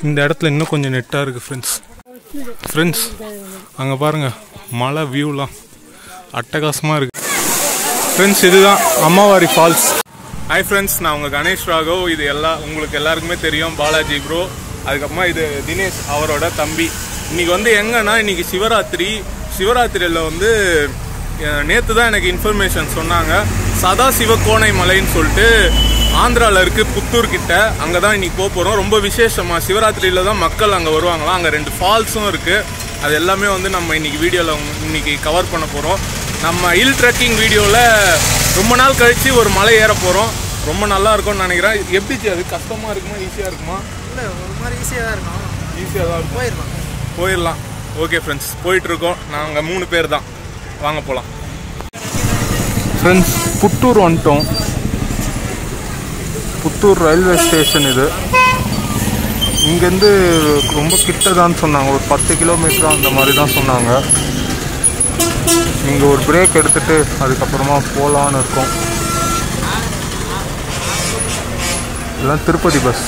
இந்த இடத்துல இன்னும் கொஞ்சம் நெட்டாக இருக்குது ஃப்ரெண்ட்ஸ் ஃப்ரெண்ட்ஸ் அங்கே பாருங்கள் மலை வியூலாம் அட்டகாசமாக இருக்குது ஃப்ரெண்ட்ஸ் இதுதான் அம்மாவாரி ஃபால்ஸ் ஹாய் ஃப்ரெண்ட்ஸ் நான் உங்கள் கணேஷ் ராகவ் இது எல்லா உங்களுக்கு எல்லாருக்குமே தெரியும் பாலாஜி ப்ரோ அதுக்கப்புறமா இது தினேஷ் அவரோட தம்பி இன்னைக்கு வந்து எங்கன்னா இன்னைக்கு சிவராத்திரி சிவராத்திரியில் வந்து நேற்று தான் எனக்கு இன்ஃபர்மேஷன் சொன்னாங்க சதாசிவ கோணை மலைன்னு சொல்லிட்டு ஆந்திராவில் இருக்குது புத்தூர் கிட்ட அங்கே தான் இன்னைக்கு போக போகிறோம் ரொம்ப விசேஷமா சிவராத்திரியில் தான் மக்கள் அங்கே வருவாங்களாம் அங்கே ரெண்டு ஃபால்ஸும் இருக்குது அது எல்லாமே வந்து நம்ம இன்னைக்கு வீடியோவில் இன்னைக்கு கவர் பண்ண போகிறோம் நம்ம ஹில் ட்ரெக்கிங் வீடியோவில் ரொம்ப நாள் கழித்து ஒரு மலை ஏற போகிறோம் ரொம்ப நல்லா இருக்கும்னு நினைக்கிறேன் எப்படி ஜி அது கஷ்டமாக இருக்குமா ஈஸியாக இருக்குமா இல்லை ஒரு மாதிரி ஈஸியாக தான் இருக்கும் ஈஸியாக தான் இருக்கும் போயிடலாம் போயிடலாம் ஓகே ஃப்ரெண்ட்ஸ் போயிட்டுருக்கோம் நாங்கள் மூணு பேர் தான் வாங்க போகலாம் ஃப்ரெண்ட்ஸ் புத்தூர் வந்துட்டோம் புத்தூர் ரயில்வே ஸ்டேஷன் இது இங்கேருந்து ரொம்ப கிட்ட தான் சொன்னாங்க ஒரு பத்து கிலோமீட்டர் அந்த மாதிரி தான் சொன்னாங்க இங்கே ஒரு பிரேக் எடுத்துட்டு அதுக்கப்புறமா போகலான்னு இருக்கோம் இதெல்லாம் திருப்பதி பஸ்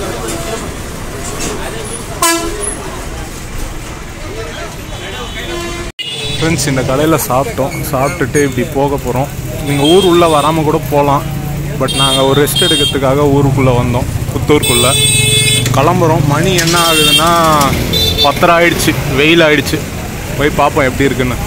ஃப்ரெண்ட்ஸ் இந்த கடையில் சாப்பிட்டோம் சாப்பிட்டுட்டு இப்படி போக போகிறோம் நீங்கள் ஊர் உள்ளே வராமல் கூட போகலாம் பட் நாங்கள் ஒரு ரெஸ்ட் எடுக்கிறதுக்காக ஊருக்குள்ளே வந்தோம் புத்தூருக்குள்ளே கிளம்புறோம் மணி என்ன ஆகுதுன்னா பத்தரை ஆயிடுச்சு வெயில் ஆயிடுச்சு போய் பார்ப்போம் எப்படி இருக்குன்னு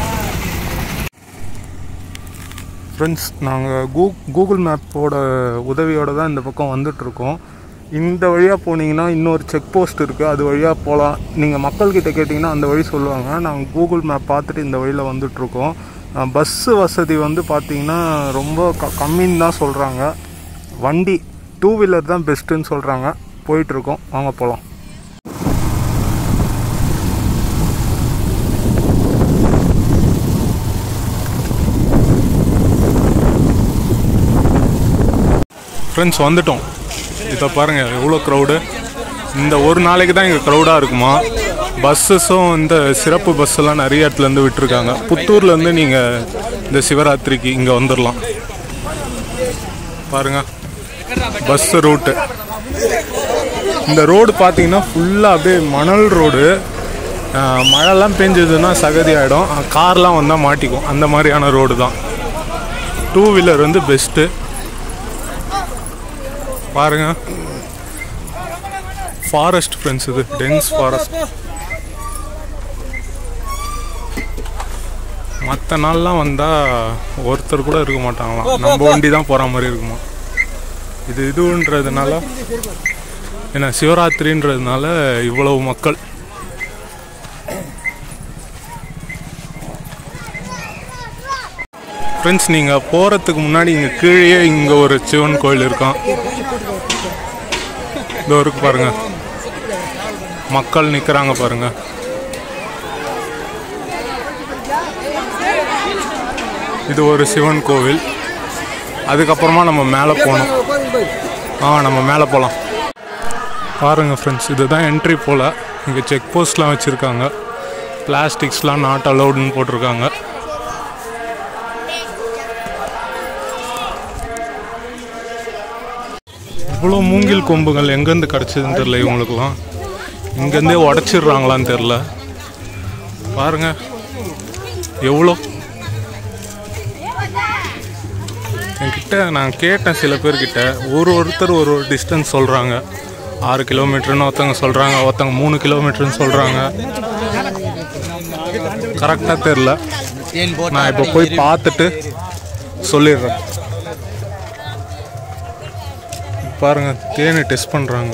ஃப்ரெண்ட்ஸ் நாங்கள் கூ கூகுள் மேப்போட உதவியோடு தான் இந்த பக்கம் வந்துட்ருக்கோம் இந்த வழியாக போனீங்கன்னா இன்னொரு செக் போஸ்ட் இருக்குது அது வழியாக போகலாம் நீங்கள் மக்கள்கிட்ட கேட்டிங்கன்னா அந்த வழி சொல்லுவாங்க நாங்கள் கூகுள் மேப் பார்த்துட்டு இந்த வழியில் வந்துட்ருக்கோம் பஸ்ஸு வசதி வந்து பார்த்தீங்கன்னா ரொம்ப க கம்மின்னு தான் சொல்கிறாங்க வண்டி டூ வீலர் தான் பெஸ்ட்டுன்னு சொல்கிறாங்க போயிட்டுருக்கோம் வாங்க போகலாம் ஃப்ரெண்ட்ஸ் வந்துட்டோம் இதை பாருங்கள் எவ்வளோ க்ரௌடு இந்த ஒரு நாளைக்கு தான் இங்கே க்ரௌடாக இருக்குமா பஸ்ஸஸும் இந்த சிறப்பு பஸ்ஸெல்லாம் நிறைய இடத்துலேருந்து விட்டுருக்காங்க புத்தூர்லேருந்து நீங்கள் இந்த சிவராத்திரிக்கு இங்கே வந்துடலாம் பாருங்க பஸ் ரூட்டு இந்த ரோடு பார்த்தீங்கன்னா ஃபுல்லாக அப்படியே மணல் ரோடு ஆஹ், மழைலாம் பெஞ்சதுன்னா சகதி ஆகிடும் கார்லாம் வந்தால் மாட்டிக்கும் அந்த மாதிரியான ரோடு தான் டூ வீலர் வந்து பெஸ்ட்டு பாருங்க ஃபாரஸ்ட் ஃப்ரெண்ட்ஸ் இது டென்ஸ் ஃபாரஸ்ட் மற்ற நாள்லாம் வந்தால் ஒருத்தர் கூட இருக்க மாட்டாங்களாம் நம்ம வண்டி தான் போகிற மாதிரி இருக்குமா இது இதுன்றதுனால என்ன சிவராத்திரின்றதுனால இவ்வளவு மக்கள் ஃப்ரெண்ட்ஸ் நீங்கள் போகிறதுக்கு முன்னாடி இங்கே கீழே இங்கே ஒரு சிவன் கோயில் இருக்கான் இதோ இருக்கு பாருங்க மக்கள் நிற்கிறாங்க பாருங்க இது ஒரு சிவன் கோவில் அதுக்கப்புறமா நம்ம மேலே போகணும் ஆ நம்ம மேலே போகலாம் பாருங்க ஃப்ரெண்ட்ஸ் இதுதான் என்ட்ரி போல் இங்கே செக் போஸ்ட்லாம் வச்சுருக்காங்க பிளாஸ்டிக்ஸ்லாம் நாட் அலௌடுன்னு போட்டிருக்காங்க இவ்வளோ மூங்கில் கொம்புகள் எங்கேருந்து கிடச்சதுன்னு தெரில இவங்களுக்குலாம் இங்கேருந்தே உடச்சிடுறாங்களான்னு தெரில பாருங்க எவ்வளோ என்கிட்ட நான் கேட்டேன் சில பேர்கிட்ட ஒரு ஒருத்தர் ஒரு ஒரு டிஸ்டன்ஸ் சொல்கிறாங்க ஆறு கிலோமீட்டர்னு ஒருத்தவங்க சொல்கிறாங்க ஒருத்தவங்க மூணு கிலோமீட்டர்னு சொல்கிறாங்க கரெக்டாக தெரில நான் இப்போ போய் பார்த்துட்டு சொல்லிடுறேன் பாருங்க தேனை டெஸ்ட் பண்ணுறாங்க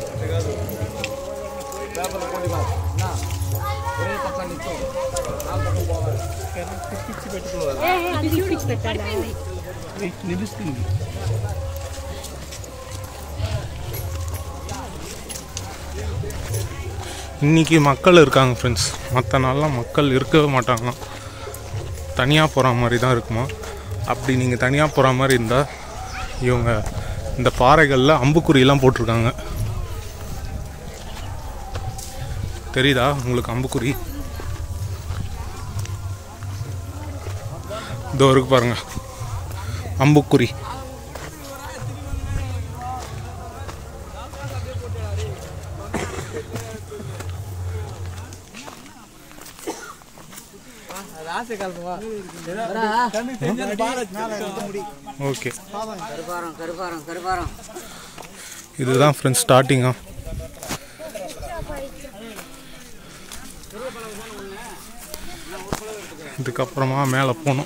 இன்னைக்கு மக்கள் இருக்காங்க ஃப்ரெண்ட்ஸ் மற்ற நாள்லாம் மக்கள் இருக்கவே மாட்டாங்களாம் தனியாக போகிற மாதிரி தான் இருக்குமா அப்படி நீங்கள் தனியாக போகிற மாதிரி இருந்தால் இவங்க இந்த பாறைகளில் அம்புக்குறியெல்லாம் போட்டிருக்காங்க தெரியுதா உங்களுக்கு அம்புக்குறி இதோ இருக்கு பாருங்க அம்புக்குறி ஆசை காலத்துவா ஓகே கருப்பாரம் கருப்பாரம் கருப்பாரம் இதுதான் ஃப்ரெண்ட்ஸ் ஸ்டார்டிங்கா இதுக்கப்புறமா மேலே போகணும்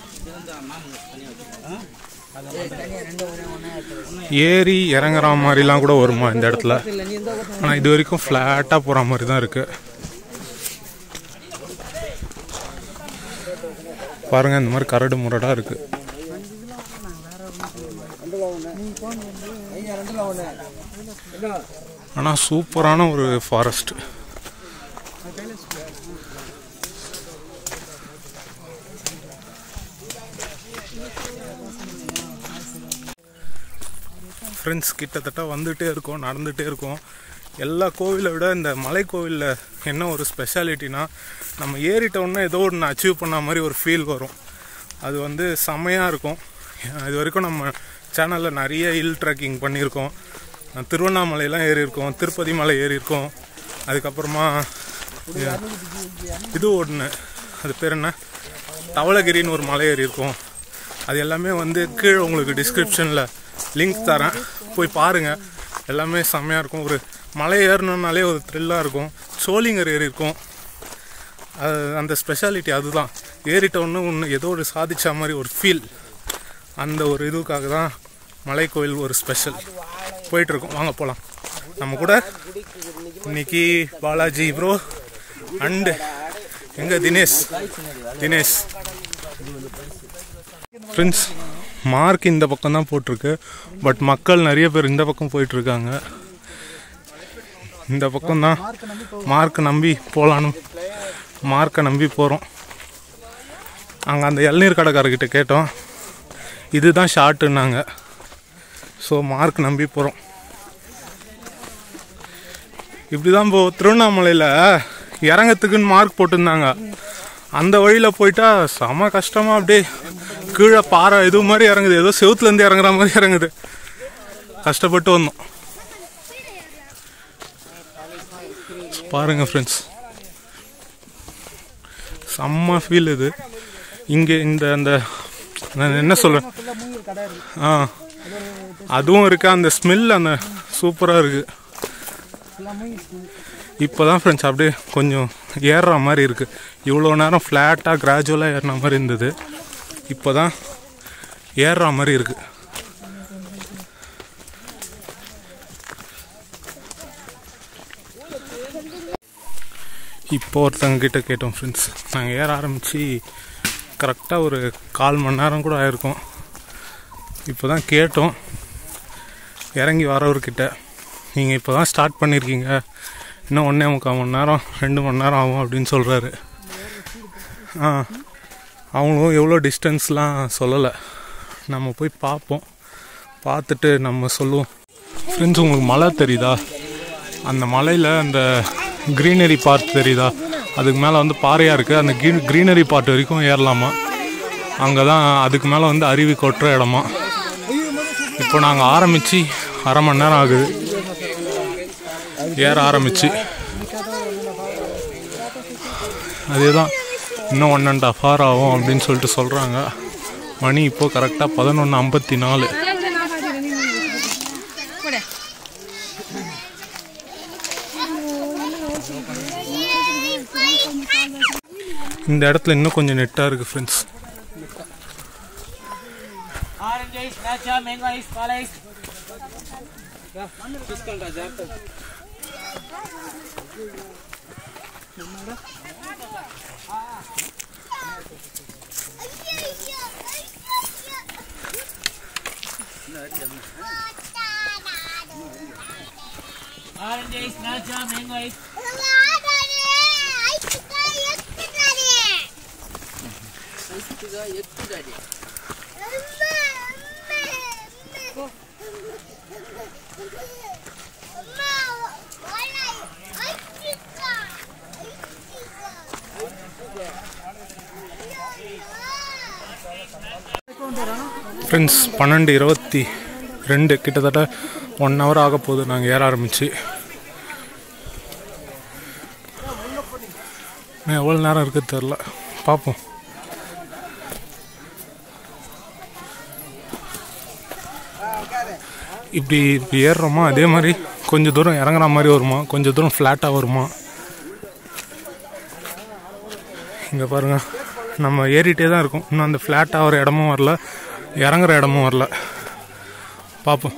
ஏறி இறங்குற மாதிரிலாம் கூட வருமா இந்த இடத்துல ஆனால் இது வரைக்கும் ஃப்ளாட்டாக போகிற மாதிரி தான் இருக்கு பாருங்க இந்த மாதிரி கரடு முரடாக இருக்கு ஆனால் சூப்பரான ஒரு ஃபாரஸ்ட் ஃப்ரெண்ட்ஸ் கிட்டத்தட்ட வந்துட்டே இருக்கோம் நடந்துகிட்டே இருக்கோம் எல்லா கோவிலை விட இந்த மலை கோவிலில் என்ன ஒரு ஸ்பெஷாலிட்டினா நம்ம ஏறிட்டோன்னே ஏதோ ஒன்று அச்சீவ் பண்ண மாதிரி ஒரு ஃபீல் வரும் அது வந்து செமையாக இருக்கும் இது வரைக்கும் நம்ம சேனலில் நிறைய ஹில் ட்ரெக்கிங் பண்ணியிருக்கோம் அஹ் திருவண்ணாமலையெல்லாம் ஏறி இருக்கோம் திருப்பதி மலை ஏறி இருக்கோம் அதுக்கப்புறமா இது ஒன்று அது பேர் என்ன தவளகிரின்னு ஒரு மலை ஏறி இருக்கோம் அது எல்லாமே வந்து கீழே உங்களுக்கு டிஸ்கிரிப்ஷனில் லிங்க் தரேன் போய் பாருங்கள் எல்லாமே செம்மையாக இருக்கும் ஒரு மலை ஏறணுன்னாலே ஒரு த்ரில்லாக இருக்கும் சோளிங்கர் ஏறி இருக்கும் அது அந்த ஸ்பெஷாலிட்டி அதுதான் ஏறிட்ட ஒன்று ஒன்று ஏதோ ஒரு சாதிச்ச மாதிரி ஒரு ஃபீல் அந்த ஒரு இதுக்காக தான் மலை கோயில் ஒரு ஸ்பெஷல் போயிட்டுருக்கோம் வாங்க போகலாம் நம்ம கூட இன்னைக்கு பாலாஜி ப்ரோ அண்டு எங்க தினேஷ் தினேஷ் ஃப்ரெண்ட்ஸ் மார்க் இந்த பக்கம் தான் போட்டிருக்கு பட் மக்கள் நிறைய பேர் இந்த பக்கம் போயிட்டு இருக்காங்க இந்த பக்கம் தான் மார்க்கை நம்பி போகலான்னு மார்க்கை நம்பி போகிறோம் அங்கே அந்த இளநீர் கடைக்காரர்கிட்ட கேட்டோம் இதுதான் ஷார்ட்டுன்னாங்க ஸோ மார்க் நம்பி போகிறோம் இப்படி தான் இப்போ திருவண்ணாமலையில் இறங்கத்துக்குன்னு மார்க் போட்டிருந்தாங்க அந்த வழியில் போயிட்டா செம கஷ்டமாக அப்படியே கீழே பாறை இது மாதிரி இறங்குது ஏதோ செவுத்துலேருந்து இறங்குற மாதிரி இறங்குது கஷ்டப்பட்டு வந்தோம் பாருங்க ஃப்ரெண்ட்ஸ் செம்ம ஃபீல் இது இங்கே இந்த அந்த நான் என்ன சொல்கிறேன் ஆ அதுவும் இருக்கு அந்த ஸ்மெல் அந்த சூப்பராக இருக்கு இப்போ தான் ஃப்ரெண்ட்ஸ் அப்படியே கொஞ்சம் ஏறுற மாதிரி இருக்கு இவ்வளோ நேரம் ஃப்ளாட்டாக கிராஜுவலாக ஏறின மாதிரி இருந்தது இப்போ தான் ஏறுற மாதிரி இருக்கு இப்போ ஒருத்தங்க கிட்ட கேட்டோம் ஃப்ரெண்ட்ஸ் நாங்கள் ஏற ஆரம்பித்து கரெக்டாக ஒரு கால் மணி நேரம் கூட ஆயிருக்கும் இப்போ தான் கேட்டோம் இறங்கி வரவர்கிட்ட நீங்கள் இப்போ தான் ஸ்டார்ட் பண்ணியிருக்கீங்க இன்னும் ஒன்றே முக்கால் மணி நேரம் ரெண்டு மணி நேரம் ஆகும் அப்படின்னு சொல்கிறாரு ஆ அவங்களும் எவ்வளோ டிஸ்டன்ஸ்லாம் சொல்லலை நம்ம போய் பார்ப்போம் பார்த்துட்டு நம்ம சொல்லுவோம் ஃப்ரெண்ட்ஸ் உங்களுக்கு மலை தெரியுதா அந்த மலையில் அந்த க்ரீனரி பார்ட் தெரியுதா அதுக்கு மேலே வந்து பாறையாக இருக்குது அந்த க்ரீ க்ரீனரி பார்ட் வரைக்கும் ஏறலாமா அங்கே தான் அதுக்கு மேலே வந்து அருவி கொட்டுற இடமா இப்போ நாங்கள் ஆரம்பித்து அரை மணி நேரம் ஆகுது ஏற ஆரம்பிச்சு அதேதான் இன்னும் ஒன் அண்ட் ஆஃப் ஹவர் ஆகும் அப்படின்னு சொல்லிட்டு சொல்கிறாங்க மணி இப்போ கரெக்டாக பதினொன்று ஐம்பத்தி நாலு இந்த இடத்துல இன்னும் கொஞ்சம் நெட்டாக இருக்குது friends orange ice match mango ice పాల ice orange ice match mango ice friends பன்னெண்டு இருபத்தி ரெண்டு கிட்டத்தட்ட ஒன் ஹவர் ஆக போகுது நாங்கள் ஏற ஆரம்பிச்சு இன்னும் எவ்வளோ நேரம் இருக்குது தெரில பார்ப்போம் இப்படி இப்படி ஏறுறோமா அதே மாதிரி கொஞ்சம் தூரம் இறங்குற மாதிரி வருமா கொஞ்சம் தூரம் ஃப்ளாட்டாக வருமா இங்கே பாருங்க நம்ம ஏறிட்டே தான் இருக்கோம் இன்னும் அந்த ஃப்ளாட் ஆகிற இடமும் வரல இறங்குற இடமும் வரல பார்ப்போம்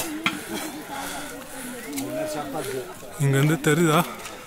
இங்கேருந்து தெரியுதா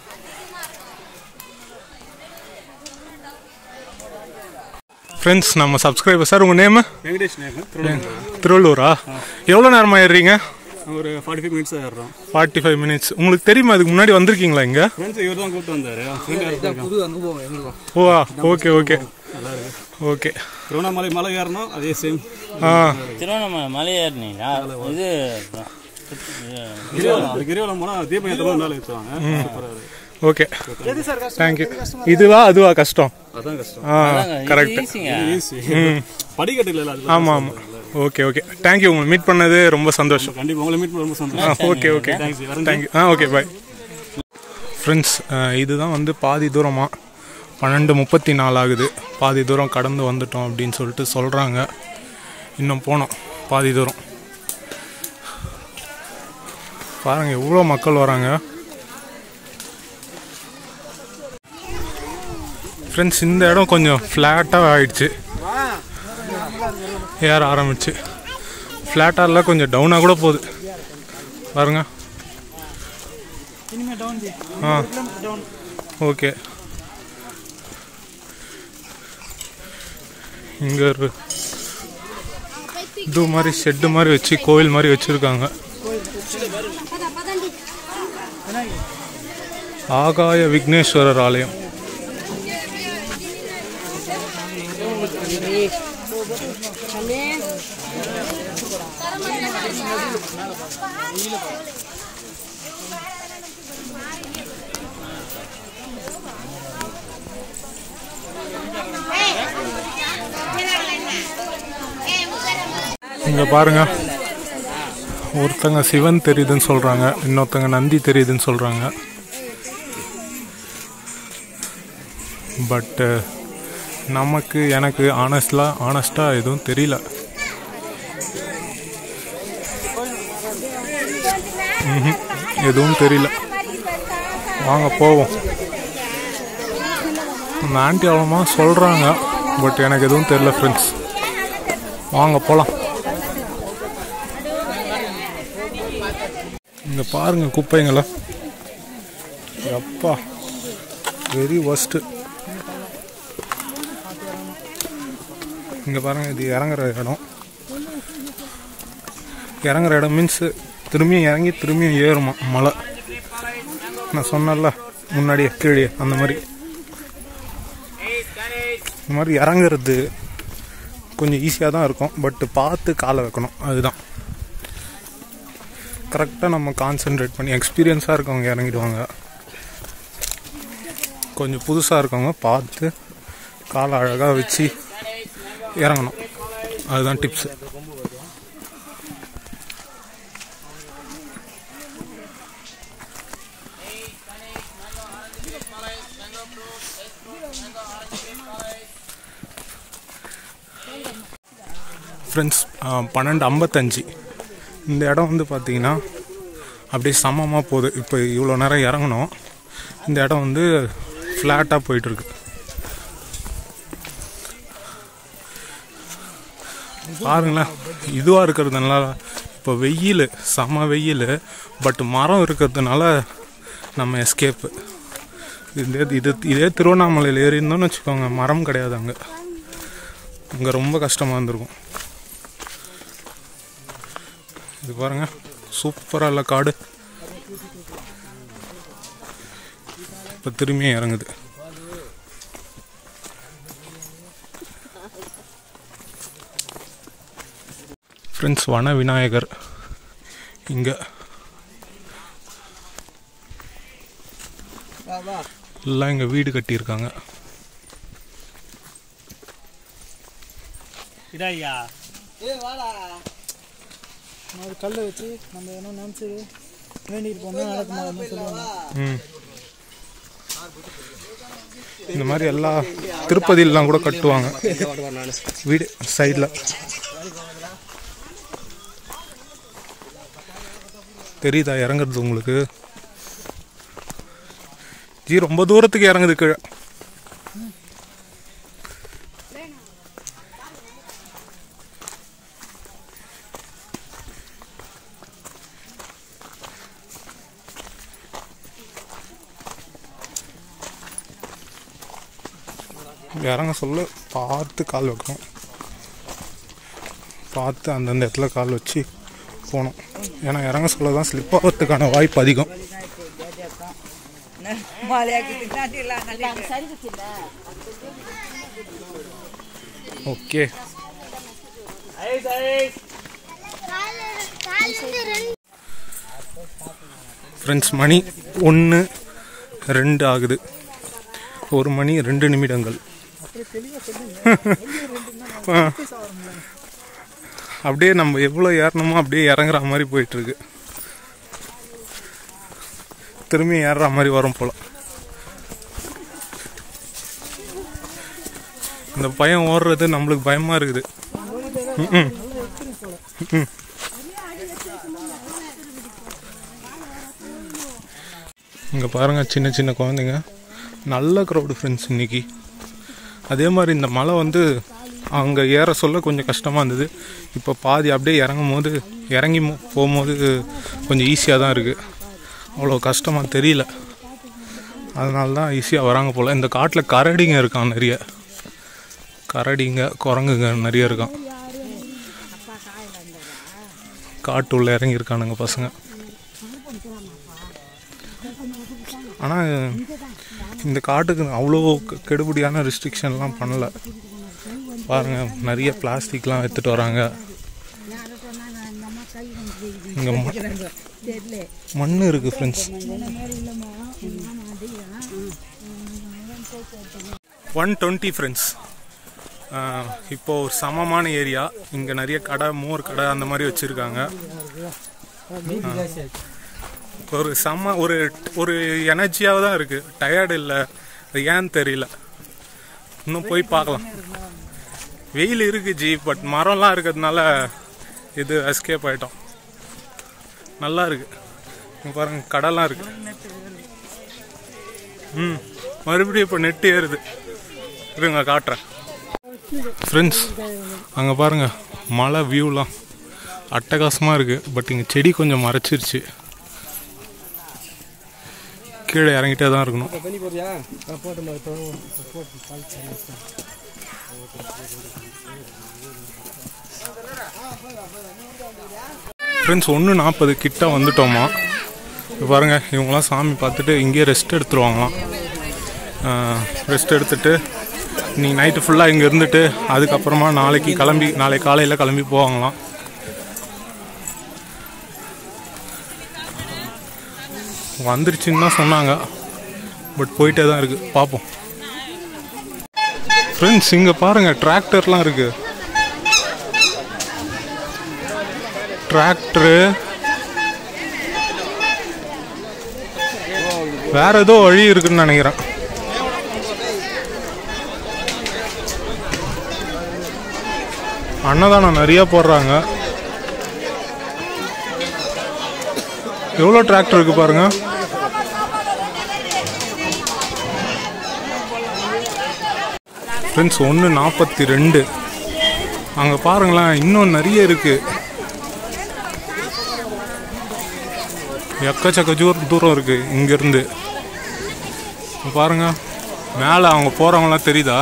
ஃப்ரெண்ட்ஸ் நம்ம சப்ஸ்கிரைபர் சார் உங்கள் நேமு வெங்கடேஷ் நேகம் திருவள்ளூரா எவ்வளோ நேரமாக ஏறுறீங்க ஒரு ஃபார்ட்டி ஃபைவ் மினிட்ஸ் ஏறுறோம் ஃபார்ட்டி ஃபைவ் மினிட்ஸ் உங்களுக்கு தெரியுமா அதுக்கு முன்னாடி வந்திருக்கீங்களா இங்கே ஃப்ரெண்ட்ஸ் இவர் தான் கூப்பிட்டு வந்தாரு ஃப்ரெண்ட் புது அனுபவம் எங்களுக்கும் ஓ ஓகே ஓகே நல்லா இருக்கு ஓகே திருவண்ணாமலை மலை ஏறணும் அதே சேம் ஆ திருவண்ணாமலை மலை ஏறினீங்களா இது கிரிவலம் அது கிரிவலம் போனால் தீபம் ஏற்ற மேலே ஏற்றுவாங்க சூப்பராக இருக்கு ஓகே தேங்க்யூ இதுவா அதுவா கஷ்டம் அதான் கஷ்டம் ஆ கரெக்ட் ஈஸிங்க ஈஸி படிக்கட்டு இல்லை அது ஆமாம் ஆமாம் ஓகே ஓகே தேங்க்யூ உங்களை மீட் பண்ணது ரொம்ப சந்தோஷம் கண்டிப்பாக உங்களை மீட் பண்ண ரொம்ப ஆ சந்தோஷம் ஓகே ஓகே தேங்க்ஸ் வரேன் தேங்க்யூ ஆ ஓகே பாய் ஃப்ரெண்ட்ஸ் இதுதான் வந்து பாதி தூரமாக பன்னெண்டு முப்பத்தி நாலு ஆகுது பாதி தூரம் கடந்து வந்துட்டோம் அப்படின்னு சொல்லிட்டு சொல்கிறாங்க இன்னும் போனோம் பாதி தூரம் பாருங்கள் எவ்வளோ மக்கள் வராங்க ஃப்ரெண்ட்ஸ் இந்த இடம் கொஞ்சம் ஃப்ளாட்டாக ஆயிடுச்சு ஏற ஆரம்பிச்சு ஃப்ளாட்டாக இல்லை கொஞ்சம் டவுனாக கூட போகுது பாருங்க ஆ ஓகே இங்கே ஒரு இது மாதிரி ஷெட்டு மாதிரி வச்சு கோவில் மாதிரி வச்சுருக்காங்க ஆகாய விக்னேஸ்வரர் ஆலயம் இங்க பாருங்க ஒருத்தங்க சிவன் தெரியுதுன்னு சொல்றாங்க இன்னொருத்தங்க நந்தி தெரியுதுன்னு சொல்றாங்க பட் நமக்கு எனக்கு ஆனஸ்ட்லா ஆனஸ்டா எதுவும் தெரியல ம்ஹும். எதுவும் தெரியல வாங்க போவோம் அந்த ஆண்டி அவ்வளோமா சொல்கிறாங்க பட் எனக்கு எதுவும் தெரியல ஃப்ரெண்ட்ஸ் வாங்க போகலாம் இங்கே பாருங்க குப்பைங்களா அப்பா வெரி ஒஸ்ட்டு இங்கே பாருங்க இது இறங்குற இடம் இறங்குற இடம் மீன்ஸ் திரும்பியும் இறங்கி திரும்பியும் ஏறுமா மலை நான் சொன்னேன்ல முன்னாடியே கீழே அந்த மாதிரி இந்த மாதிரி இறங்குறது கொஞ்சம் ஈஸியாக தான் இருக்கும் பட் பார்த்து காலை வைக்கணும் அதுதான் கரெக்டாக நம்ம கான்சென்ட்ரேட் பண்ணி எக்ஸ்பீரியன்ஸாக இருக்கவங்க இறங்கிடுவாங்க கொஞ்சம் புதுசாக இருக்கவங்க பார்த்து காலை அழகாக வச்சு இறங்கணும் அதுதான் டிப்ஸு ஃப்ரெண்ட்ஸ் பன்னெண்டு ஐம்பத்தஞ்சு இந்த இடம் வந்து பார்த்தீங்கன்னா அப்படியே சமமாக போகுது இப்போ இவ்வளோ நேரம் இறங்கணும் இந்த இடம் வந்து ஃப்ளாட்டாக போயிட்டுருக்கு பாருங்களேன் இதுவாக இருக்கிறதுனால இப்போ வெயில் செம வெயில் பட் மரம் இருக்கிறதுனால நம்ம எஸ்கேப்பு இதே இது இதே திருவண்ணாமலையில் ஏறி இருந்தோம்னு வச்சுக்கோங்க மரம் கிடையாது அங்கே அங்கே ரொம்ப கஷ்டமாக இருந்திருக்கும் இது பாருங்க சூப்பராக இல்லை காடு இப்போ திரும்பியும் இறங்குது ஃப்ரெண்ட்ஸ் வன விநாயகர் இங்கே எல்லாம் இங்கே வீடு கட்டியிருக்காங்க இதாய்யா ஒரு கல்லை வச்சு நம்ம என்ன நினச்சி வேண்டிட்டு போனால் நடக்குமா அப்படின்னு சொல்லுவாங்க ம் இந்த மாதிரி எல்லா திருப்பதியிலாம் கூட கட்டுவாங்க வீடு சைடில் தெரியுதா இறங்குறது உங்களுக்கு ஜி ரொம்ப தூரத்துக்கு இறங்குது கீழே இறங்க சொல்ல பார்த்து கால் வைக்கணும் பார்த்து அந்தந்த இடத்துல கால் வச்சு போகணும் ஏன்னா இறங்க சொல்ல தான் ஸ்லிப் ஆகிறதுக்கான வாய்ப்பு அதிகம் ஓகே ஃப்ரெண்ட்ஸ் மணி ஒன்று ரெண்டு ஆகுது ஒரு மணி ரெண்டு நிமிடங்கள் ஆ. அப்படியே நம்ம எவ்வளோ ஏறணுமோ அப்படியே இறங்குற மாதிரி போயிட்டு இருக்கு திரும்பி ஏறுற மாதிரி வரும் போல இந்த பயம் ஓடுறது நம்மளுக்கு பயமா இருக்குது ம்ம். ம்ம். இங்க பாருங்க சின்ன சின்ன குழந்தைங்க நல்ல க்ரௌடு ஃப்ரெண்ட்ஸ் இன்னைக்கு அதே மாதிரி இந்த மலை வந்து அங்கே ஏற சொல்ல கொஞ்சம் கஷ்டமாக இருந்தது இப்போ பாதி அப்படியே இறங்கும் போது இறங்கி மோ- போகும்போது கொஞ்சம் ஈஸியாக தான் இருக்குது அவ்வளோ கஷ்டமாக தெரியல அதனால தான் ஈஸியாக வராங்க போல் இந்த காட்டில் கரடிங்க இருக்கான் நிறைய கரடிங்க குரங்குங்க நிறைய இருக்கான் காட்டு உள்ள இறங்கியிருக்கானுங்க பசங்க ஆனால் இந்த காட்டுக்கு அவ்வளோ கெ- கெடுபிடியான ரெஸ்ட்ரிக்ஷன்லாம் பண்ணல பாருங்க நிறைய பிளாஸ்டிக்லாம் எடுத்துட்டு வராங்க இங்கே மண் இருக்கு ஃப்ரெண்ட்ஸ் ஒன் டுவெண்ட்டி ஃப்ரெண்ட்ஸ் இப்போ ஒரு சமமான ஏரியா இங்கே நிறைய கடை மோர் கடை அந்த மாதிரி வச்சுருக்காங்க ஒரு செம்ம ஒரு ஒரு எனர்ஜியாக தான் இருக்குது டயர்டு இல்லை அது ஏன்னு தெரியல இன்னும் போய் பார்க்கலாம் வெயில் இருக்கு ஜி பட் மரம்லாம் இருக்கிறதுனால இது எஸ்கேப் ஆயிட்டோம் நல்லா இருக்கு இங்க பாருங்க கடலாம் இருக்கு ம் மறுபடியும் இப்போ நெட்டு ஏறுது இருங்க காட்டுறேன் ஃப்ரெண்ட்ஸ் அங்கே பாருங்க மலை வியூலாம் அட்டகாசமாக இருக்கு பட் இங்கே செடி கொஞ்சம் மறைச்சிருச்சு கீழே இறங்கிட்டே தான் இருக்கணும் தண்ணி போறியா போட்டு மாதிரி போட்டு ஃப்ரெண்ட்ஸ் ஒன்று நாற்பது கிட்ட வந்துட்டோமா இப்ப பாருங்க இவங்களாம் சாமி பார்த்துட்டு இங்கேயே ரெஸ்ட் எடுத்துருவாங்களாம் ரெஸ்ட் எடுத்துட்டு நீங்கள் நைட்டு ஃபுல்லாக இங்கே இருந்துட்டு அதுக்கப்புறமா நாளைக்கு கிளம்பி நாளைக்கு காலையில் கிளம்பி போவாங்களாம் வந்துருச்சுன்னு தான் சொன்னாங்க பட் போயிட்டே தான் இருக்குது பார்ப்போம் ஃப்ரெண்ட்ஸ் இங்கே பாருங்கள் டிராக்டர்லாம் இருக்குது டிராக்டரு வேற ஏதோ வழி இருக்குன்னு நினைக்கிறேன் அன்னதானம் நிறைய போடுறாங்க எவ்வளோ டிராக்டர் இருக்கு பாருங்க ஃப்ரெண்ட்ஸ் ஒன்று நாற்பத்தி ரெண்டு அங்கே பாருங்களேன் இன்னும் நிறைய இருக்கு எக்கச்சக்க தூர தூரம் இருக்கு இங்கேருந்து பாருங்க மேலே அவங்க போகிறவங்களாம் தெரியுதா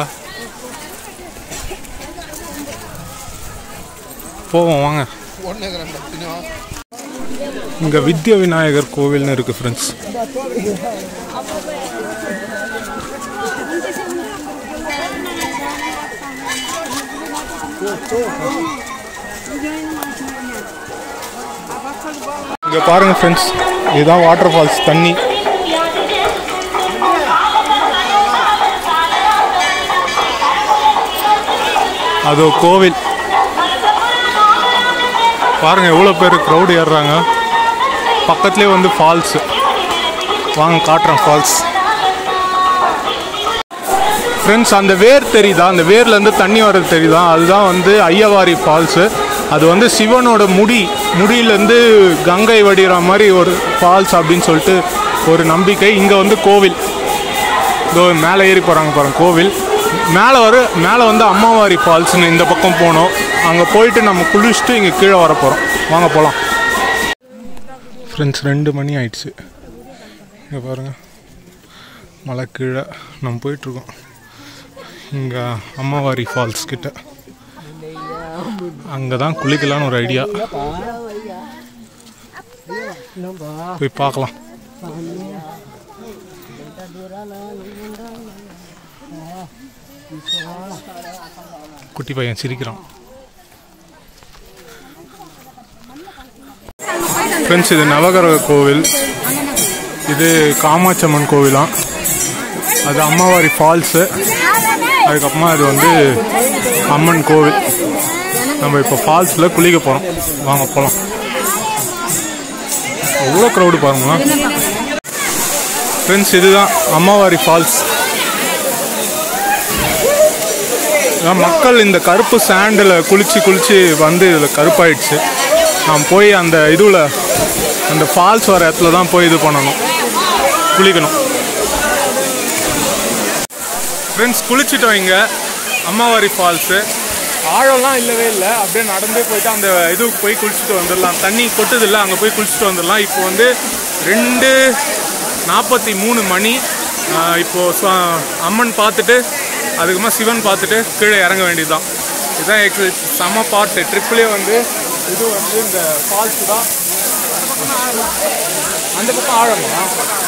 போவோம் வாங்க இங்கே வித்ய விநாயகர் கோவில்னு இருக்கு ஃப்ரெண்ட்ஸ் இங்கே பாருங்க ஃப்ரெண்ட்ஸ் இதுதான் வாட்டர் ஃபால்ஸ் தண்ணி அது கோவில் பாருங்க எவ்வளோ பேர் க்ரௌடு ஏறுறாங்க பக்கத்துலேயே வந்து ஃபால்ஸ் வாங்க காட்டுறேன் ஃபால்ஸ் ஃப்ரெண்ட்ஸ் அந்த வேர் தெரியுதா அந்த வேர்லேருந்து தண்ணி வர்றது தெரியுதா அதுதான் வந்து ஐயவாரி ஃபால்ஸு அது வந்து சிவனோட முடி முடியிலேருந்து கங்கை வடிகிற மாதிரி ஒரு ஃபால்ஸ் அப்படின்னு சொல்லிட்டு ஒரு நம்பிக்கை இங்கே வந்து கோவில் இதோ மேலே ஏறி போகிறாங்க பாருங்க கோவில் மேலே வர மேலே வந்து அம்மாவாரி ஃபால்ஸ்னு இந்த பக்கம் போனோம் அங்கே போயிட்டு நம்ம குளிச்சுட்டு இங்கே கீழே வர போகிறோம் வாங்க போகலாம் ஃப்ரெண்ட்ஸ் ரெண்டு மணி ஆயிடுச்சு இங்கே பாருங்கள் மலை கீழே நம்ம போயிட்டுருக்கோம் இங்கே அம்மாவாரி ஃபால்ஸ் கிட்ட அங்கே தான் குளிக்கலான்னு ஒரு ஐடியா போய் பார்க்கலாம் குட்டி பையன் சிரிக்கிறான் ஃப்ரெண்ட்ஸ் இது நவகிரக கோவில் இது காமாட்சம்மன் கோவிலாம் அது அம்மாவாரி ஃபால்ஸு அதுக்கப்புறமா அது வந்து அம்மன் கோவில் நம்ம இப்போ ஃபால்ஸில் குளிக்க போகிறோம் வாங்க போகலாம் எவ்வளோ க்ரௌடு பாருங்களா ஃப்ரெண்ட்ஸ் இதுதான் அம்மாவாரி ஃபால்ஸ் அதான் மக்கள் இந்த கருப்பு சாண்டில் குளிச்சு குளிச்சு வந்து இதில் கருப்பாயிடுச்சு நான் போய் அந்த இதுவில் அந்த ஃபால்ஸ் வர இடத்துல தான் போய் இது பண்ணணும் குளிக்கணும் ஃப்ரெண்ட்ஸ் குளிச்சுட்டோம் இங்கே அம்மாவாரி ஃபால்ஸு ஆழம்லாம் இல்லவே இல்லை அப்படியே நடந்தே போயிட்டு அந்த இதுக்கு போய் குளிச்சுட்டு வந்துடலாம் தண்ணி கொட்டுது இல்லை அங்கே போய் குளிச்சுட்டு வந்துடலாம் இப்போ வந்து ரெண்டு நாற்பத்தி மூணு மணி ஆஹ் இப்போ ச- அம்மன் பார்த்துட்டு அதுக்கப்புறமா சிவன் பார்த்துட்டு கீழே இறங்க வேண்டியதுதான் இதுதான் எக்ஸ செம பாட்டு ட்ரிப்லேயே வந்து இது வந்து இந்த ஃபால்ஸ் தான் அந்த பக்கம் ஆழமா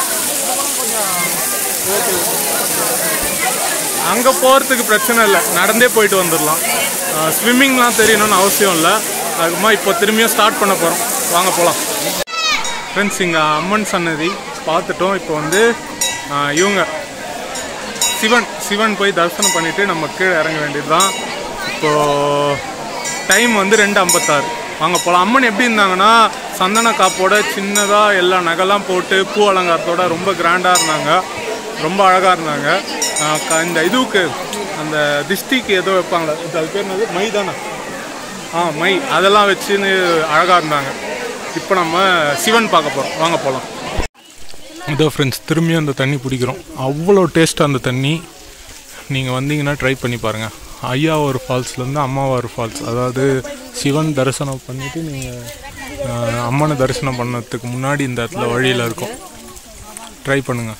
அங்கே போகிறதுக்கு பிரச்சனை இல்லை நடந்தே போயிட்டு வந்துடலாம் ஸ்விம்மிங்லாம் தெரியணும்னு அவசியம் இல்லை அதுக்குமா இப்போ திரும்பியும் ஸ்டார்ட் பண்ண போகிறோம் வாங்க போகலாம் ஃப்ரெண்ட்ஸ் இங்கே அம்மன் சன்னதி பார்த்துட்டோம் இப்போ வந்து ஆஹ், இவங்க சிவன் சிவன் போய் தரிசனம் பண்ணிவிட்டு நம்ம கீழே இறங்க வேண்டியது தான் இப்போது டைம் வந்து ரெண்டு ஐம்பத்தாறு வாங்க போகலாம் அம்மன் எப்படி இருந்தாங்கன்னா சந்தன காப்போட சின்னதாக எல்லா நகைலாம் போட்டு பூ அலங்காரத்தோட ரொம்ப கிராண்டாக இருந்தாங்க ரொம்ப அழகாக இருந்தாங்க ஆஹ் க- இந்த இதுவுக்கு அந்த திஷ்டிக்கு ஏதோ வைப்பாங்களே இது அது பேர் என்னது மை தானே ஆ மை அதெல்லாம் வச்சுன்னு அழகாக இருந்தாங்க இப்போ நம்ம சிவன் பார்க்க போகிறோம் வாங்க போகலாம் இதோ ஃப்ரெண்ட்ஸ் திரும்பியும் அந்த தண்ணி பிடிக்கிறோம் அவ்வளோ டேஸ்ட்டாக அந்த தண்ணி நீங்கள் வந்தீங்கன்னா ட்ரை பண்ணி பாருங்கள் ஐயாவூர் ஃபால்ஸ்லேருந்து அம்மாவார் ஃபால்ஸ் அதாவது சிவன் தரிசனம் பண்ணிவிட்டு நீங்கள் அம்மனை தரிசனம் பண்ணதுக்கு முன்னாடி இந்த இடத்துல வழியில் இருக்கும் ட்ரை பண்ணுங்கள்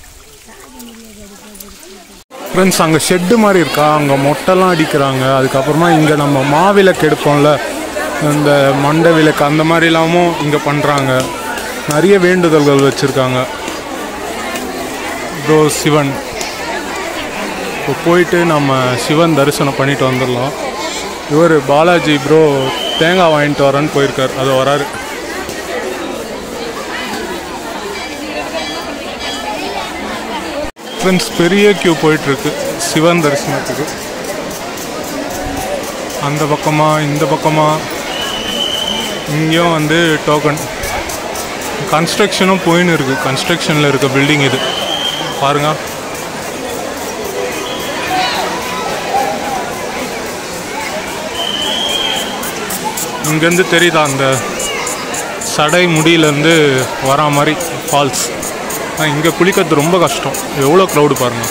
ஃப்ரெண்ட்ஸ் அங்கே ஷெட்டு மாதிரி இருக்கா அங்கே மொட்டைலாம் அடிக்கிறாங்க அதுக்கப்புறமா இங்கே நம்ம மாவிளக்கு எடுப்போம்ல இந்த மண்டை விளக்கு அந்த மாதிரி இல்லாமல் இங்கே பண்ணுறாங்க நிறைய வேண்டுதல்கள் வச்சுருக்காங்க ப்ரோ சிவன் இப்போ போயிட்டு நம்ம சிவன் தரிசனம் பண்ணிட்டு வந்துடலாம் இவர் பாலாஜி ப்ரோ தேங்காய் வாங்கிட்டு வரேன்னு போயிருக்கார் அது வராரு ஃப்ரெண்ட்ஸ் பெரிய கியூ போயிட்டுருக்கு சிவன் தரிசனத்துக்கு அந்த பக்கமா இந்த பக்கமா இங்கேயும் வந்து டோக்கன் கன்ஸ்ட்ரக்ஷனும் போயின்னு இருக்கு கன்ஸ்ட்ரக்ஷனில் இருக்க பில்டிங் இது பாருங்க இங்கேருந்து தெரியுதா அந்த சடை முடியிலேருந்து வரா மாதிரி ஃபால்ஸ் இங்கே குளிக்கிறது ரொம்ப கஷ்டம் எவ்வளோ க்ரௌடு பாருங்க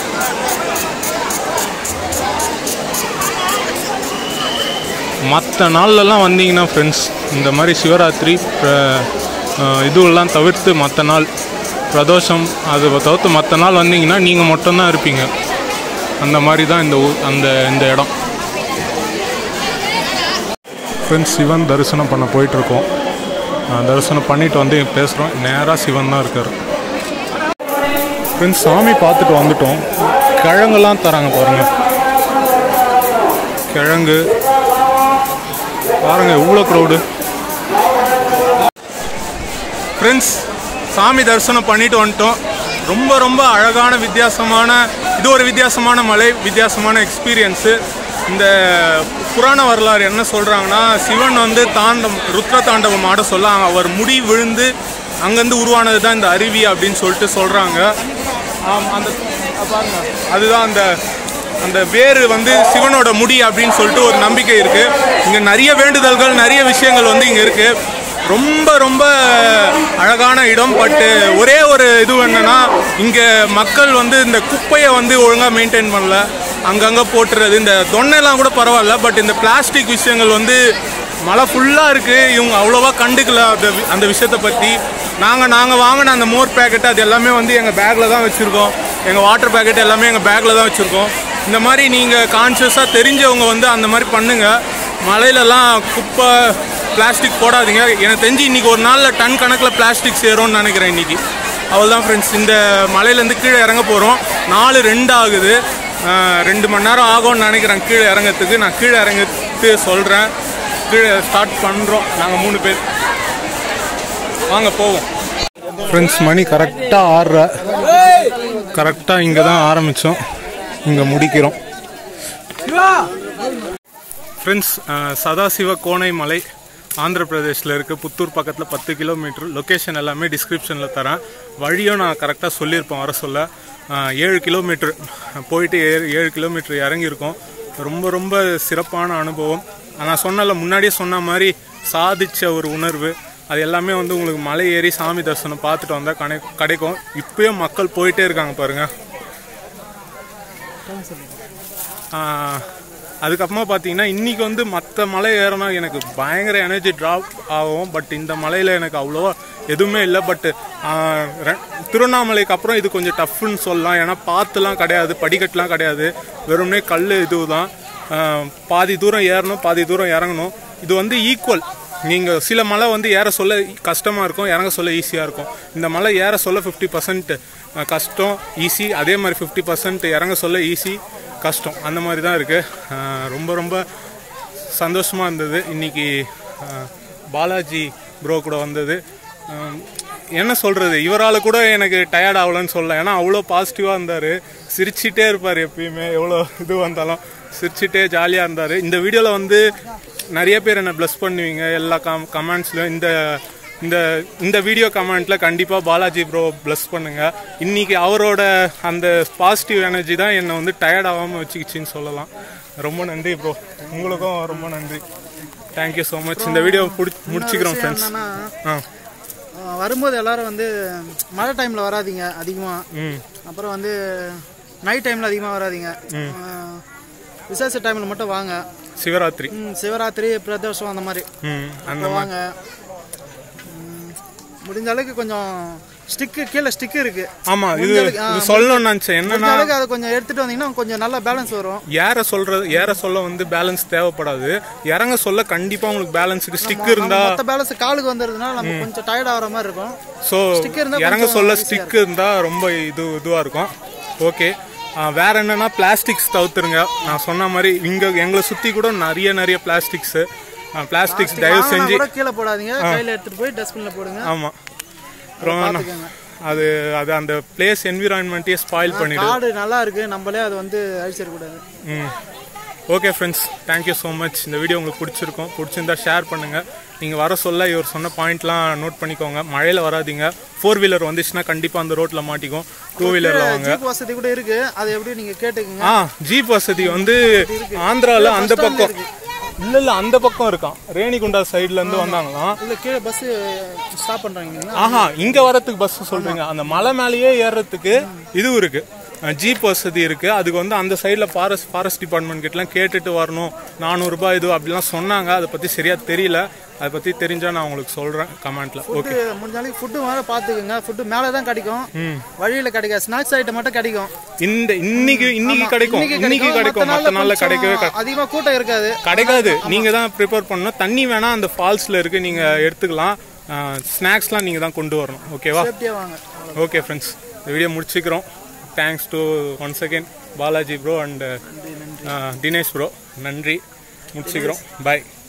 மற்ற நாள்லலாம் வந்தீங்கன்னா ஃப்ரெண்ட்ஸ் இந்த மாதிரி சிவராத்திரி பிர- அஹ் இதுவெல்லாம் தவிர்த்து மற்ற நாள் பிரதோஷம் அது தவிர்த்து மற்ற நாள் வந்தீங்கன்னா நீங்கள் மட்டும்தான் இருப்பீங்க அந்த மாதிரி தான் இந்த ஊர் அந்த இந்த இடம் ஃப்ரெண்ட்ஸ் சிவன் தரிசனம் பண்ண போயிட்டுருக்கோம் தரிசனம் பண்ணிட்டு வந்து பேசுகிறோம் நேராக சிவன் தான் இருக்கார் ஃப்ரெண்ட்ஸ் சாமி பார்த்துட்டு வந்துட்டோம் கிழங்கெல்லாம் தராங்க பாருங்க கிழங்கு பாருங்க எவ்வளோ க்ரௌடு ஃப்ரெண்ட்ஸ் சாமி தரிசனம் பண்ணிட்டு வந்துட்டோம் ரொம்ப ரொம்ப அழகான வித்தியாசமான இது ஒரு வித்தியாசமான மலை வித்தியாசமான எக்ஸ்பீரியன்ஸு இந்த புராண வரலாறு என்ன சொல்கிறாங்கன்னா சிவன் வந்து தாண்டம் ருத்ர தாண்டவம் ஆட சொல்ல அவர் முடி விழுந்து அங்கேருந்து உருவானது தான் இந்த அருவி அப்படின்னு சொல்லிட்டு சொல்கிறாங்க அந்த பாருங்க அதுதான் அந்த அந்த வேர் வந்து சிவனோட முடி அப்படின்னு சொல்லிட்டு ஒரு நம்பிக்கை இருக்கு இங்க நிறைய வேண்டுதல்கள் நிறைய விஷயங்கள் வந்து இங்க இருக்கு ரொம்ப ரொம்ப அழகான இடம் பட்டு ஒரே ஒரு இது என்னன்னா இங்க மக்கள் வந்து இந்த குப்பையை வந்து ஒழுங்கா மெயின்டைன் பண்ணல அங்கங்க போட்டுறது இந்த தொன்னைலாம் கூட பரவாயில்ல பட் இந்த பிளாஸ்டிக் விஷயங்கள் வந்து மழை ஃபுல்லாக இருக்குது இவங்க அவ்வளோவா கண்டுக்கல அந்த வி- அந்த விஷயத்தை பற்றி நாங்கள் நாங்கள் வாங்கின அந்த மோர் பேக்கெட் அது எல்லாமே வந்து எங்கள் பேக்கில் தான் வச்சுருக்கோம் எங்கள் வாட்டர் பேக்கெட் எல்லாமே எங்கள் பேக்கில் தான் வச்சுருக்கோம் இந்த மாதிரி நீங்கள் கான்ஷியஸாக தெரிஞ்சவங்க வந்து அந்த மாதிரி பண்ணுங்கள் மலையிலலாம் குப்பை பிளாஸ்டிக் போடாதீங்க எனக்கு தெரிஞ்சு இன்றைக்கி ஒரு நாளில் டன் கணக்கில் பிளாஸ்டிக் சேரும்னு நினைக்கிறேன் இன்றைக்கி அவ்வளோதான் ஃப்ரெண்ட்ஸ் இந்த மலையிலேருந்து கீழே இறங்க போகிறோம் நாலு ரெண்டு ஆகுது அஹ் ரெண்டு மணி நேரம் ஆகும்னு நினைக்கிறேன் கீழே இறங்கறதுக்கு நான் கீழே இறங்கிட்டு சொல்கிறேன் கீழே ஸ்டார்ட் பண்ணுறோம் நாங்கள் மூணு பேர் வாங்க போவோம் ஃப்ரெண்ட்ஸ் மணி கரெக்டாக ஆடுற கரெக்டாக இங்கே தான் ஆரம்பித்தோம் இங்கே முடிக்கிறோம் ஃப்ரெண்ட்ஸ் சதாசிவ கோனை மலை ஆந்திர பிரதேஷில் இருக்க புத்தூர் பக்கத்தில் பத்து கிலோமீட்டர் லொக்கேஷன் எல்லாமே டிஸ்கிரிப்ஷனில் தரேன் வழியும் நான் கரெக்டாக சொல்லியிருப்பேன் வர சொல்ல அஹ், ஏழு கிலோமீட்டர் போயிட்டு ஏழு ஏழு கிலோமீட்டர் இறங்கியிருக்கோம் ரொம்ப ரொம்ப சிறப்பான அனுபவம் நான் சொன்னல முன்னாடியே சொன்ன மாதிரி சாதிச்ச ஒரு உணர்வு அது எல்லாமே வந்து உங்களுக்கு மலை ஏறி சாமி தரிசனம் பார்த்துட்டு வந்தால் கிடை கிடைக்கும் இப்பயும் மக்கள் போயிட்டே இருக்காங்க பாருங்கள் ஆஹ், அதுக்கப்புறமா பார்த்தீங்கன்னா இன்னைக்கு வந்து மற்ற மலை ஏறினா எனக்கு பயங்கர எனர்ஜி ட்ராப் ஆகும் பட் இந்த மலையில் எனக்கு அவ்வளோவா எதுவுமே இல்லை பட் திருவண்ணாமலைக்கு அப்புறம் இது கொஞ்சம் டஃப்னு சொல்லலாம் ஏன்னா பாத்துலாம் கிடையாது படிக்கட்டுலாம் கிடையாது வெறும்னே கல் இதுதான் ஆஹ், பாதி தூரம் ஏறணும் பாதி தூரம் இறங்கணும் இது வந்து ஈக்குவல் நீங்கள் சில மலை வந்து ஏற சொல்ல கஷ்டமாக இருக்கும் இறங்க சொல்ல ஈஸியாக இருக்கும் இந்த மலை ஏற சொல்ல ஃபிஃப்டி பர்சன்ட் கஷ்டம் ஈஸி அதே மாதிரி ஃபிஃப்டி பர்சன்ட் இறங்க சொல்ல ஈஸி கஷ்டம் அந்த மாதிரி தான் இருக்குது ரொம்ப ரொம்ப சந்தோஷமாக இருந்தது இன்னைக்கு அஹ், பாலாஜி ப்ரோ கூட வந்தது அஹ், என்ன சொல்கிறது இவரால் கூட எனக்கு டயர்ட் ஆகலன்னு சொல்லலாம் ஏன்னா அவ்வளோ பாசிட்டிவாக இருந்தார் சிரிச்சிட்டே இருப்பார் எப்பயுமே எவ்வளோ இது வந்தாலும் சிரிச்சிட்டே ஜாலியாக இருந்தார் இந்த வீடியோவில் வந்து நிறைய பேர் என்னை ப்ளஸ் பண்ணுவீங்க எல்லா கம் கமெண்ட்ஸ்லையும் இந்த இந்த இந்த வீடியோ கமெண்ட்ல கண்டிப்பாக பாலாஜி ப்ரோ ப்ளஸ் பண்ணுங்க இன்னைக்கு அவரோட அந்த பாசிட்டிவ் எனர்ஜி தான் என்னை வந்து டயர்ட் ஆகாமல் வச்சுக்கிச்சின்னு சொல்லலாம் ரொம்ப நன்றி ப்ரோ உங்களுக்கும் ரொம்ப நன்றி தேங்க்யூ ஸோ மச் இந்த வீடியோ முடிச்சுக்கிறோம் ஃப்ரெண்ட்ஸ் என்னன்னா ஆ அஹ் வரும்போது எல்லாரும் வந்து மழை டைமில் வராதீங்க அதிகமாக ம் அப்புறம் வந்து நைட் டைமில் அதிகமாக வராதீங்க அஹ் விசேஷ டைமில் மட்டும் வாங்க சிவராத்திரி ம், சிவராத்திரி பிரதோஷம் அந்த மாதிரி ம் அந்த அப்போ வாங்க ம், முடிஞ்ச அளவுக்கு கொஞ்சம் ஸ்டிக்கு கீழே ஸ்டிக்கு இருக்கு ஆமா இது முடிஞ்ச அளவுக்கு, ஆ, இது சொல்லணும்னு நினச்சேன் முடிஞ்ச என்னன்னா அளவுக்கு அதை கொஞ்சம் எடுத்துட்டு வந்தீங்கன்னா கொஞ்சம் நல்லா பேலன்ஸ் வரும் ஏற சொல்றது ஏற சொல்ல வந்து பேலன்ஸ் தேவைப்படாது இறங்க சொல்ல கண்டிப்பா உங்களுக்கு பேலன்ஸுக்கு ஸ்டிக் இருந்தா மற்ற பேலன்ஸ் காலுக்கு வந்துருதுன்னா நம்ம கொஞ்சம் டயர்ட் ஆகிற மாதிரி இருக்கும் ஸோ Stick இருந்தா இறங்க கொஞ்சம் சொல்ல easy-ஆ ஸ்டிக் இருந்தா ரொம்ப இது இதுவா இருக்கும் ஓகே வேற என்னன்னா பிளாஸ்டிக்ஸ் தவிர்த்துருங்க நான் சொன்ன மாதிரி இங்க எங்களை சுத்தி கூட நிறைய நிறைய பிளாஸ்டிக்ஸ் பிளாஸ்டிக்ஸ் தயவு வாங்கினா செஞ்சு கூட கீழே போடாதீங்க கையில எடுத்துட்டு போய் டஸ்ட்பின்ல போடுங்க ஆமா ரொம்ப அது அது அந்த பிளேஸ் என்விரான்மெண்ட்டே ஸ்பாயில் பண்ணிடும் காடு நல்லா இருக்கு நம்மளே அது வந்து அழிச்சிடக்கூடாது ம் okay friends thank you so much இந்த வீடியோ உங்களுக்கு பிடிச்சிருக்கும் பிடிச்சிருந்தா ஷேர் பண்ணுங்கள் நீங்கள் வர சொல்ல இவர் சொன்ன பாயிண்ட்லாம் நோட் பண்ணிக்கோங்க மழையில் வராதீங்க ஃபோர் வீலர் வந்துச்சுன்னா கண்டிப்பாக அந்த ரோட்டில் மாட்டிக்கும் டூ வீலரில் வாங்க ஜீப் வசதி கூட இருக்கு அது எப்படி நீங்க கேட்டுக்குங்க ஆ ஜீப் வசதி வந்து ஆந்திராவில் அந்த பக்கம் இல்லை இல்லை அந்த பக்கம் இருக்கான் ரேணிகுண்டா சைட்லேருந்து வந்தாங்களாம் இல்ல கீழே பஸ் ஸ்டாப் பண்றாங்க ஆஹா இங்க வரதுக்கு பஸ் சொல்றீங்க அந்த மலை மேலேயே ஏறுறதுக்கு இதுவும் இருக்கு அஹ் ஜீப் வசதி இருக்கு அதுக்கு வந்து அந்த சைடுல ஃபாரஸ்ட் ஃபாரஸ்ட் டிபார்ட்மெண்ட் கிட்டலாம் கேட்டுட்டு வரணும் நானூறு ரூபாய் இது அப்படிலாம் சொன்னாங்க அதை பத்தி சரியா தெரியல அதை பத்தி தெரிஞ்சா நான் உங்களுக்கு சொல்றேன் கமெண்ட்ல ஓகே ஃபுட்டு முடிஞ்ச அளவுக்கு ஃபுட்டு மேலே பார்த்துக்குங்க ஃபுட்டு மேலே தான் கிடைக்கும் வழியில் கிடைக்காது ஸ்நாக்ஸ் ஐட்டம் மட்டும் கிடைக்கும் இந்த இன்னைக்கு இன்னைக்கு கிடைக்கும் இன்னைக்கு கிடைக்கும் மற்ற நாள்ல கிடைக்கவே கிடை- அதிகமாக கூட்டம் இருக்காது கிடைக்காது நீங்க தான் ப்ரிப்பேர் பண்ணணும் தண்ணி வேணா அந்த ஃபால்ஸ்ல இருக்கு நீங்க எடுத்துக்கலாம் ஸ்நாக்ஸ்லாம் நீங்க தான் கொண்டு வரணும் ஓகேவா சேஃப்டியாக வாங்க ஓகே ஃப்ரெண்ட்ஸ் இந்த வீடியோ முடிச்சுக்கிறோம் thanks to one second Balaji bro and Dinesh bro நன்றி முடிச்சுக்கிறோம் பாய்